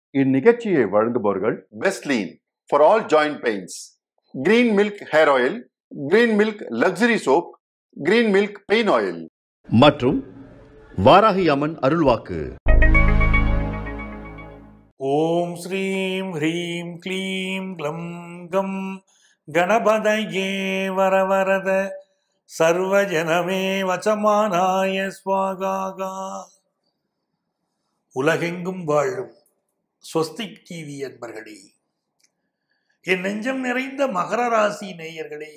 இந்நிகழ்ச்சியை வழங்குபவர்கள் Bestlean for all joint pains green milk hair oil green milk luxury soap green milk pain oil மற்றும் வாராகி அம்மன் அருள்வாக்கு ஓம் ஸ்ரீம் ஹ்ரீம் க்ளீம் க்ளம் கம் கணபதயே வரவரத சர்வஜனமே வசமானாய ஸ்வாகாகா உலகெங்கும் வாழும் ஸ்வஸ்திக் டிவி என்பர்களே என் நெஞ்சம் நிறைந்த மகர ராசி நேயர்களே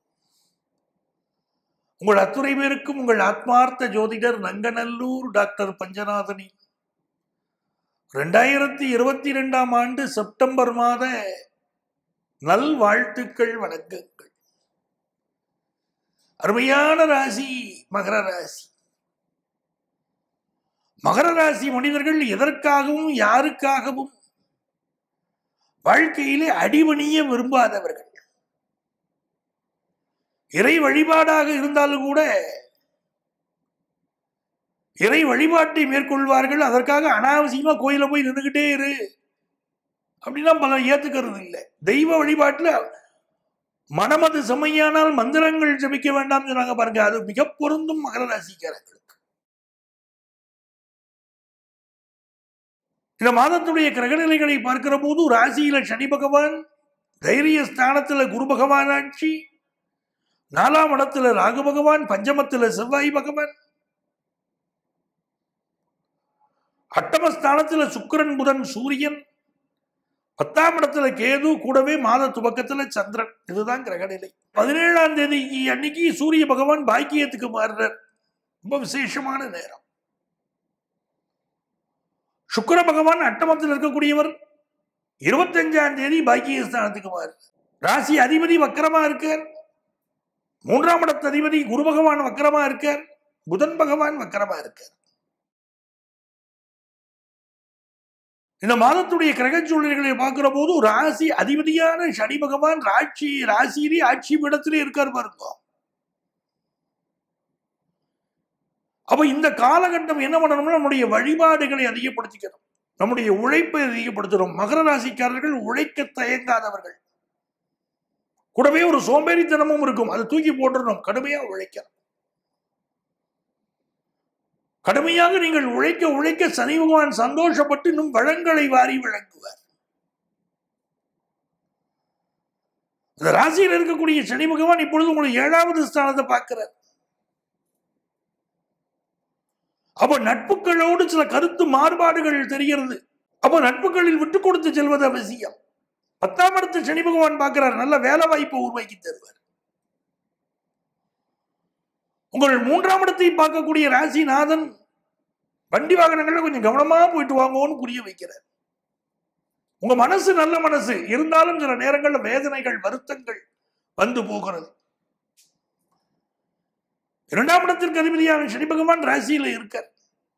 உங்கள் அத்துறை பேருக்கும் உங்கள் ஆத்மார்த்த ஜோதிடர் நங்கநல்லூர் டாக்டர் பஞ்சநாதனி ரெண்டாயிரத்தி இருபத்தி ரெண்டாம் ஆண்டு செப்டம்பர் மாத நல் வாழ்த்துக்கள் வணக்கங்கள் அருமையான ராசி மகர ராசி மகர ராசி மனிதர்கள் எதற்காகவும் யாருக்காகவும் வாழ்க்கையிலே அடிபணிய விரும்பாதவர்கள் இறை வழிபாடாக இருந்தாலும் கூட இறை வழிபாட்டை மேற்கொள்வார்கள் அதற்காக அனாவசியமா கோயில போய் நின்றுகிட்டே இரு அப்படின்னா பலர் ஏத்துக்கிறது இல்லை தெய்வ வழிபாட்டுல மனமது செம்மையானால் மந்திரங்கள் ஜபிக்க வேண்டாம் சொன்னாங்க பாருங்க அது மிக பொருந்தும் மகர ராசிக்காரர்களுக்கு இந்த மாதத்துடைய கிரகநிலைகளை பார்க்கிற போது ராசியில சனி பகவான் தைரிய ஸ்தானத்துல குரு பகவான் ஆட்சி நாலாம் இடத்துல ராகு பகவான் பஞ்சமத்துல செவ்வாய் பகவான் அட்டமஸ்தானத்துல சுக்கிரன் புதன் சூரியன் பத்தாம் இடத்துல கேது கூடவே மாத துவக்கத்துல சந்திரன் இதுதான் கிரகநிலை பதினேழாம் தேதி அன்னைக்கு சூரிய பகவான் பாக்கியத்துக்கு மாறுறார் ரொம்ப விசேஷமான நேரம் சுக்கிர பகவான் அட்டமத்தில் இருக்கக்கூடியவர் இருபத்தஞ்சாம் தேதி பாக்கியஸ்தானத்துக்கு மாறு ராசி அதிபதி வக்கரமா இருக்கார் மூன்றாம் இடத்து அதிபதி குரு பகவான் வக்கரமா இருக்கார் புதன் பகவான் வக்கரமா இருக்கார் இந்த மாதத்துடைய கிரக சூழ்நிலைகளை பார்க்கிற போது ராசி அதிபதியான சனி பகவான் ராட்சி ராசியிலே ஆட்சி பீடத்திலே இருக்கார் பாருங்க அப்ப இந்த காலகட்டம் என்ன பண்ணணும்னா நம்முடைய வழிபாடுகளை அதிகப்படுத்திக்கணும் நம்முடைய உழைப்பை அதிகப்படுத்தணும் மகர ராசிக்காரர்கள் உழைக்க தயங்காதவர்கள் கூடவே ஒரு சோம்பேறித்தனமும் இருக்கும் அதை தூக்கி போட்டுடணும் கடுமையா உழைக்கணும் கடுமையாக நீங்கள் உழைக்க உழைக்க சனி பகவான் சந்தோஷப்பட்டு இன்னும் வளங்களை வாரி வழங்குவார் இந்த ராசியில் இருக்கக்கூடிய சனி பகவான் இப்பொழுது உங்களுடைய ஏழாவது ஸ்தானத்தை பார்க்கிறார் அப்ப நட்புகளோடு சில கருத்து மாறுபாடுகள் தெரிகிறது அப்ப நட்புகளில் விட்டு கொடுத்து செல்வது அவசியம் பத்தாம் இடத்து சனி பகவான் பார்க்கிறார் நல்ல வேலை வாய்ப்பை உருவாக்கி தருவார் உங்கள் மூன்றாம் இடத்தை பார்க்கக்கூடிய ராசிநாதன் வண்டி வாகனங்கள்ல கொஞ்சம் கவனமா போயிட்டு வாங்கன்னு புரிய வைக்கிறார் உங்க மனசு நல்ல மனசு இருந்தாலும் சில நேரங்கள்ல வேதனைகள் வருத்தங்கள் வந்து போகிறது இரண்டாம் இடத்திற்கு அதிபதியான சனி பகவான் ராசியில இருக்கார்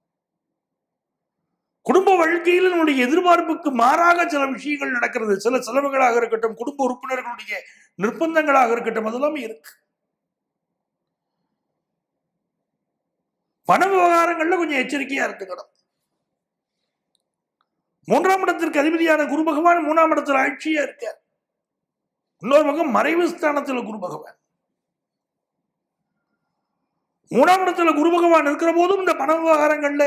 குடும்ப வாழ்க்கையில் நம்முடைய எதிர்பார்ப்புக்கு மாறாக சில விஷயங்கள் நடக்கிறது சில செலவுகளாக இருக்கட்டும் குடும்ப உறுப்பினர்களுடைய நிர்பந்தங்களாக இருக்கட்டும் அதெல்லாம் இருக்கு பண விவகாரங்கள்ல கொஞ்சம் எச்சரிக்கையா இருந்துக்கணும் மூன்றாம் இடத்திற்கு அதிபதியான குரு பகவான் மூணாம் இடத்துல ஆட்சியா இருக்கார் இன்னொரு பக்கம் மறைவு ஸ்தானத்துல குரு பகவான் மூணாம் இடத்துல குரு பகவான் இருக்கிற போதும் இந்த பண விவகாரங்கள்ல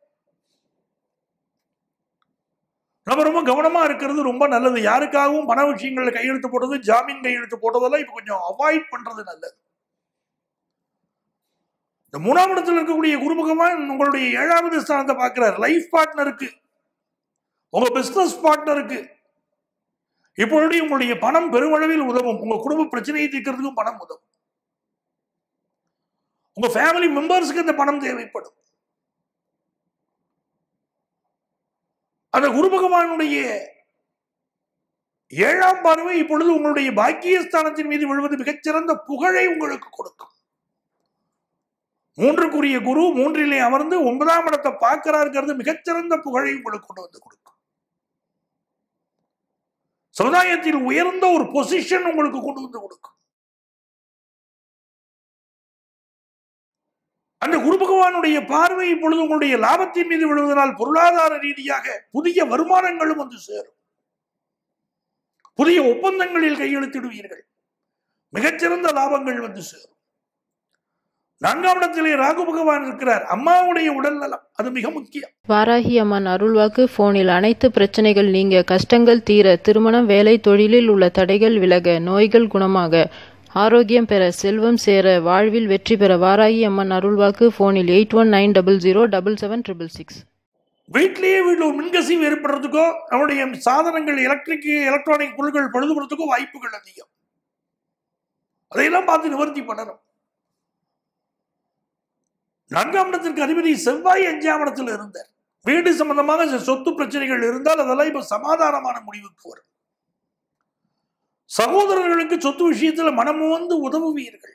நம்ம ரொம்ப கவனமா இருக்கிறது ரொம்ப நல்லது யாருக்காகவும் பண விஷயங்கள்ல கையெழுத்து போடுறது ஜாமீன் கையெழுத்து போடுறதெல்லாம் இப்ப கொஞ்சம் அவாய்ட் பண்றது நல்லது இந்த மூணாம் இடத்துல இருக்கக்கூடிய குரு பகவான் உங்களுடைய ஏழாவது ஸ்தானத்தை பார்க்கிறார் லைஃப் பார்ட்னருக்கு உங்க பிசினஸ் பார்ட்னருக்கு இப்பொழுது உங்களுடைய பணம் பெருமளவில் உதவும் உங்க குடும்ப பிரச்சனையை தீர்க்கிறதுக்கும் பணம் உதவும் உங்க ஃபேமிலி மெம்பர்ஸுக்கு இந்த பணம் தேவைப்படும் அந்த குரு பகவானுடைய ஏழாம் பார்வை இப்பொழுது உங்களுடைய பாக்கியஸ்தானத்தின் மீது விழுவது மிகச்சிறந்த புகழை உங்களுக்கு கொடுக்கும் மூன்றுக்குரிய குரு மூன்றிலே அமர்ந்து ஒன்பதாம் இடத்தை பார்க்கிறாருங்கிறது மிகச்சிறந்த புகழை உங்களுக்கு கொண்டு வந்து கொடுக்கும் சமுதாயத்தில் உயர்ந்த ஒரு பொசிஷன் உங்களுக்கு கொண்டு வந்து கொடுக்கும் அந்த குரு பகவானுடைய பார்வை இப்பொழுது உங்களுடைய லாபத்தின் மீது விழுவதனால் பொருளாதார ரீதியாக புதிய வருமானங்களும் வந்து சேரும் புதிய ஒப்பந்தங்களில் கையெழுத்திடுவீர்கள் மிகச்சிறந்த லாபங்கள் வந்து சேரும் நான்காம் இடத்திலே ராகு பகவான் இருக்கிறார் அம்மாவுடைய உடல் நலம் அது மிக முக்கியம் வாராகி அம்மன் அருள்வாக்கு போனில் அனைத்து பிரச்சனைகள் நீங்க கஷ்டங்கள் தீர திருமணம் வேலை தொழிலில் உள்ள தடைகள் விலக நோய்கள் குணமாக ஆரோக்கியம் பெற செல்வம் சேர வாழ்வில் வெற்றி பெற வாராகி அம்மன் அருள்வாக்கு போனில் eight one nine double zero double seven triple six வீட்டிலேயே வீட்டில் ஒரு மின்கசிவு ஏற்படுறதுக்கோ நம்முடைய சாதனங்கள் எலக்ட்ரிக் எலக்ட்ரானிக் பொருட்கள் பழுதுபடுறதுக்கோ வாய்ப்புகள் அதிகம் அதையெல்லாம் பார்த்து நிவர்த்தி பண்ணணும் நான்காம் இடத்திற்கு அதிபதி செவ்வாய் அஞ்சாம் இடத்தில் இருந்தார் வீடு சம்பந்தமாக சில சொத்து பிரச்சனைகள் இருந்தால் அதெல்லாம் இப்ப சமாதானமான முடிவுக்கு வரும் சகோதரர்களுக்கு சொத்து விஷயத்துல மனம் வந்து உதவுவீர்கள்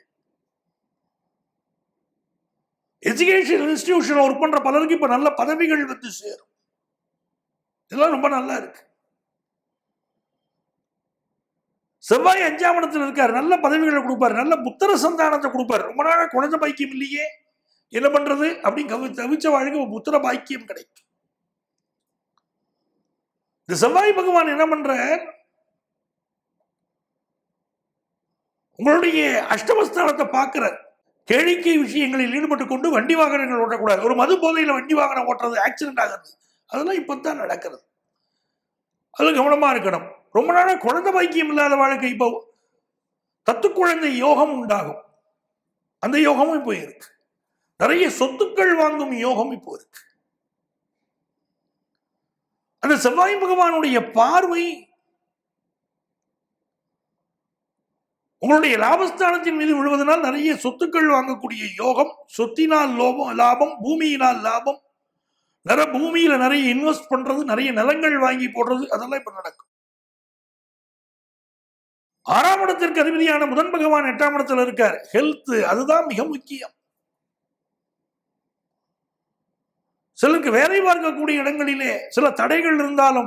எஜுகேஷன் இன்ஸ்டிடியூஷன் ஒர்க் பண்ற பலருக்கு இப்ப நல்ல பதவிகள் வந்து சேரும் இதெல்லாம் ரொம்ப நல்லா இருக்கு செவ்வாய் அஞ்சாம் இடத்துல இருக்காரு நல்ல பதவிகளை கொடுப்பாரு நல்ல புத்திர சந்தானத்தை கொடுப்பாரு ரொம்ப நாள் குழந்தை பாக்கியம் இல்லையே என்ன பண்றது அப்படின்னு கவி தவிச்ச வாழ்க்கை ஒரு புத்திர பாக்கியம் கிடைக்கும் இந்த செவ்வாய் பகவான் என்ன பண்றார் உங்களுடைய அஷ்டமஸ்தானத்தை பார்க்கிறார் கேளிக்கை விஷயங்களில் ஈடுபட்டு கொண்டு வண்டி வாகனங்கள் ஓட்டக்கூடாது ஒரு மது போதையில வண்டி வாகனம் ஓட்டுறது ஆக்சிடென்ட் ஆகிறது அதெல்லாம் இப்பதான் நடக்கிறது அது கவனமா இருக்கணும் ரொம்ப நாளா குழந்தை பாக்கியம் இல்லாத வாழ்க்கை இப்போ தத்து குழந்தை யோகம் உண்டாகும் அந்த யோகமும் இப்போ இருக்கு நிறைய சொத்துக்கள் வாங்கும் யோகம் இப்போ இருக்கு அந்த செவ்வாய் பகவானுடைய பார்வை உங்களுடைய லாபஸ்தானத்தின் மீது விழுவதனால் நிறைய சொத்துக்கள் வாங்கக்கூடிய யோகம் சொத்தினால் லோபம் லாபம் பூமியினால் லாபம் நிறைய பூமியில நிறைய இன்வெஸ்ட் பண்றது நிறைய நிலங்கள் வாங்கி போடுறது அதெல்லாம் இப்ப நடக்கும் ஆறாம் இடத்திற்கு அதிபதியான புதன் பகவான் எட்டாம் இடத்துல இருக்கார் ஹெல்த் அதுதான் மிக முக்கியம் சிலருக்கு வேலை பார்க்கக்கூடிய இடங்களிலே சில தடைகள் இருந்தாலும்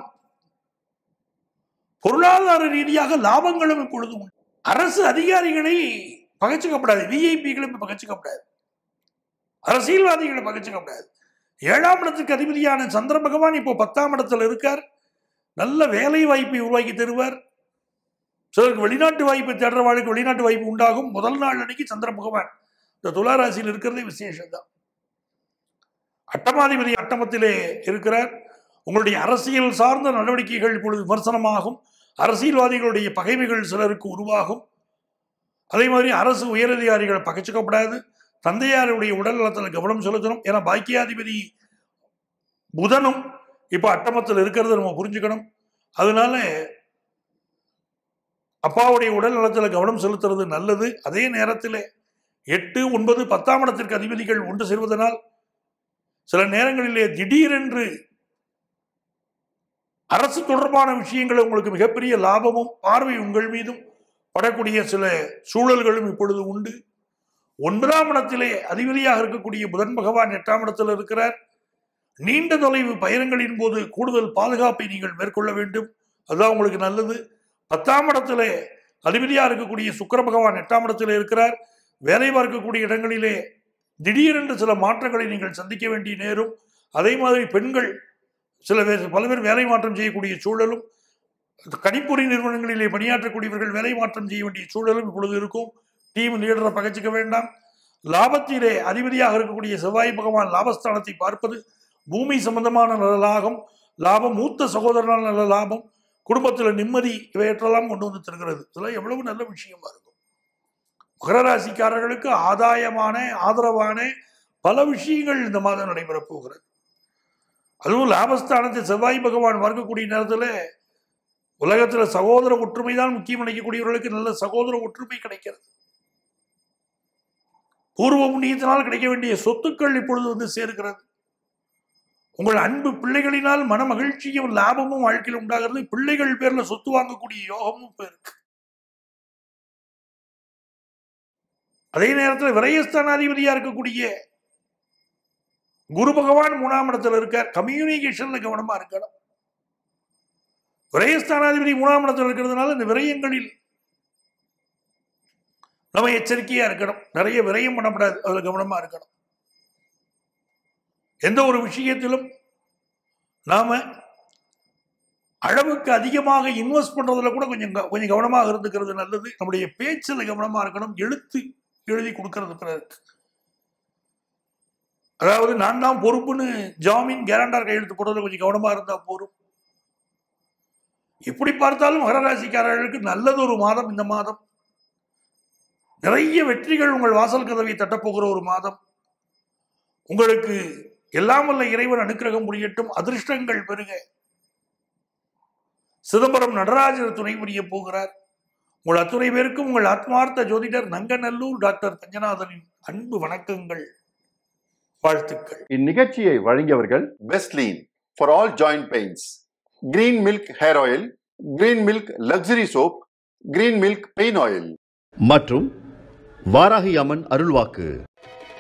பொருளாதார ரீதியாக லாபங்களும் இப்பொழுது உண்டு அரசு அதிகாரிகளை பகச்சுக்கப்படாது விஐபிகளை பகச்சுக்கப்படாது அரசியல்வாதிகளை பகச்சுக்கப்படாது ஏழாம் இடத்துக்கு அதிபதியான சந்திர பகவான் இப்போ பத்தாம் இடத்துல இருக்கார் நல்ல வேலை வாய்ப்பை உருவாக்கி தருவார் சிலருக்கு வெளிநாட்டு வாய்ப்பை தேடுற வாழ்க்கை வெளிநாட்டு வாய்ப்பு உண்டாகும் முதல் நாள் அன்னைக்கு சந்திர பகவான் இந்த துளாராசியில் இருக்கிறதே விசேஷம் தான் அட்டமாதிபதி அட்டமத்திலே இருக்கிறார் உங்களுடைய அரசியல் சார்ந்த நடவடிக்கைகள் இப்பொழுது விமர்சனமாகும் அரசியல்வாதிகளுடைய பகைமைகள் சிலருக்கு உருவாகும் அதே மாதிரி அரசு உயரதிகாரிகளை பகச்சுக்கப்படாது தந்தையாருடைய உடல் நலத்தில் கவனம் செலுத்தணும் ஏன்னா பாக்கியாதிபதி புதனும் இப்போ அட்டமத்தில் இருக்கிறத நம்ம புரிஞ்சுக்கணும் அதனால அப்பாவுடைய உடல் நலத்தில் கவனம் செலுத்துறது நல்லது அதே நேரத்தில் எட்டு ஒன்பது பத்தாம் இடத்திற்கு அதிபதிகள் ஒன்று சேர்வதனால் சில நேரங்களிலே திடீரென்று அரசு தொடர்பான விஷயங்கள் உங்களுக்கு மிகப்பெரிய லாபமும் பார்வை உங்கள் மீதும் படக்கூடிய சில சூழல்களும் இப்பொழுது உண்டு ஒன்பதாம் இடத்திலே அதிபதியாக இருக்கக்கூடிய புதன் பகவான் எட்டாம் இடத்தில் இருக்கிறார் நீண்ட தொலைவு பயணங்களின் போது கூடுதல் பாதுகாப்பை நீங்கள் மேற்கொள்ள வேண்டும் அதுதான் உங்களுக்கு நல்லது பத்தாம் இடத்திலே அதிபதியாக இருக்கக்கூடிய சுக்கிர பகவான் எட்டாம் இடத்திலே இருக்கிறார் வேலை பார்க்கக்கூடிய இடங்களிலே திடீரென்று சில மாற்றங்களை நீங்கள் சந்திக்க வேண்டிய நேரும் அதே மாதிரி பெண்கள் சில பேர் பல பேர் வேலை மாற்றம் செய்யக்கூடிய சூழலும் கணிப்பொறி நிறுவனங்களிலே பணியாற்றக்கூடியவர்கள் வேலை மாற்றம் செய்ய வேண்டிய சூழலும் இப்பொழுது இருக்கும் டீம் லீடரை பகச்சிக்க வேண்டாம் லாபத்திலே அதிபதியாக இருக்கக்கூடிய செவ்வாய் பகவான் லாபஸ்தானத்தை பார்ப்பது பூமி சம்பந்தமான நல்ல லாபம் லாபம் மூத்த சகோதரனால் நல்ல லாபம் குடும்பத்தில் நிம்மதி இவையற்றெல்லாம் கொண்டு வந்து தருகிறது இதெல்லாம் எவ்வளவு நல்ல விஷயமா இருக்கும் மகர ராசிக்காரர்களுக்கு ஆதாயமான ஆதரவான பல விஷயங்கள் இந்த மாதம் நடைபெறப் போகிறது அதுவும் லாபஸ்தானத்தை செவ்வாய் பகவான் பார்க்கக்கூடிய நேரத்தில் உலகத்தில் சகோதர ஒற்றுமை தான் முக்கியம் நினைக்கக்கூடியவர்களுக்கு நல்ல சகோதர ஒற்றுமை கிடைக்கிறது பூர்வ புண்ணியத்தினால் கிடைக்க வேண்டிய சொத்துக்கள் இப்பொழுது வந்து சேர்க்கிறது உங்கள் அன்பு பிள்ளைகளினால் மன மகிழ்ச்சியும் லாபமும் வாழ்க்கையில் உண்டாகிறது பிள்ளைகள் பேர்ல சொத்து வாங்கக்கூடிய யோகமும் இப்ப இருக்கு அதே நேரத்தில் விரயஸ்தானாதிபதியா இருக்கக்கூடிய குரு பகவான் மூணாம் இடத்துல இருக்கார் கம்யூனிகேஷன்ல கவனமா இருக்கணும் விரயஸ்தானாதிபதி மூணாம் இடத்துல இருக்கிறதுனால இந்த விரயங்களில் நம்ம எச்சரிக்கையா இருக்கணும் நிறைய விரயம் பண்ணக்கூடாது அதுல கவனமா இருக்கணும் எந்த ஒரு விஷயத்திலும் நாம அளவுக்கு அதிகமாக இன்வெஸ்ட் பண்றதுல கூட கொஞ்சம் க- கொஞ்சம் கவனமாக இருந்துக்கிறது நல்லது நம்முடைய பேச்சுல கவனமா இருக்கணும் எழுத்து எழுதி கொடுக்கறது பிறருக்கு அதாவது நான் தான் பொறுப்புன்னு ஜாமீன் கேரண்டார் கையெழுத்து போடுறதுல கொஞ்சம் கவனமா இருந்தா போரும் எப்படி பார்த்தாலும் மகராசிக்காரர்களுக்கு நல்லது ஒரு மாதம் இந்த மாதம் நிறைய வெற்றிகள் உங்கள் வாசல் கதவை தட்டப்போகிற ஒரு மாதம் உங்களுக்கு எல்லாம் வல்ல இறைவன் அனுக்கிரகம் புரியட்டும் அதிர்ஷ்டங்கள் பெருக சிதம்பரம் நடராஜர் துணை புரிய போகிறார் உங்கள் அத்துணை பேருக்கும் உங்கள் ஆத்மார்த்த ஜோதிடர் நங்கநல்லூர் டாக்டர் பஞ்சநாதனின் அன்பு வணக்கங்கள் வாழ்த்துக்கள் இந்நிகழ்ச்சியை வழங்கியவர்கள் Bestlean for all joint pains green milk hair oil green milk luxury soap green milk pain oil மற்றும் வாராகி அம்மன் அருள்வாக்கு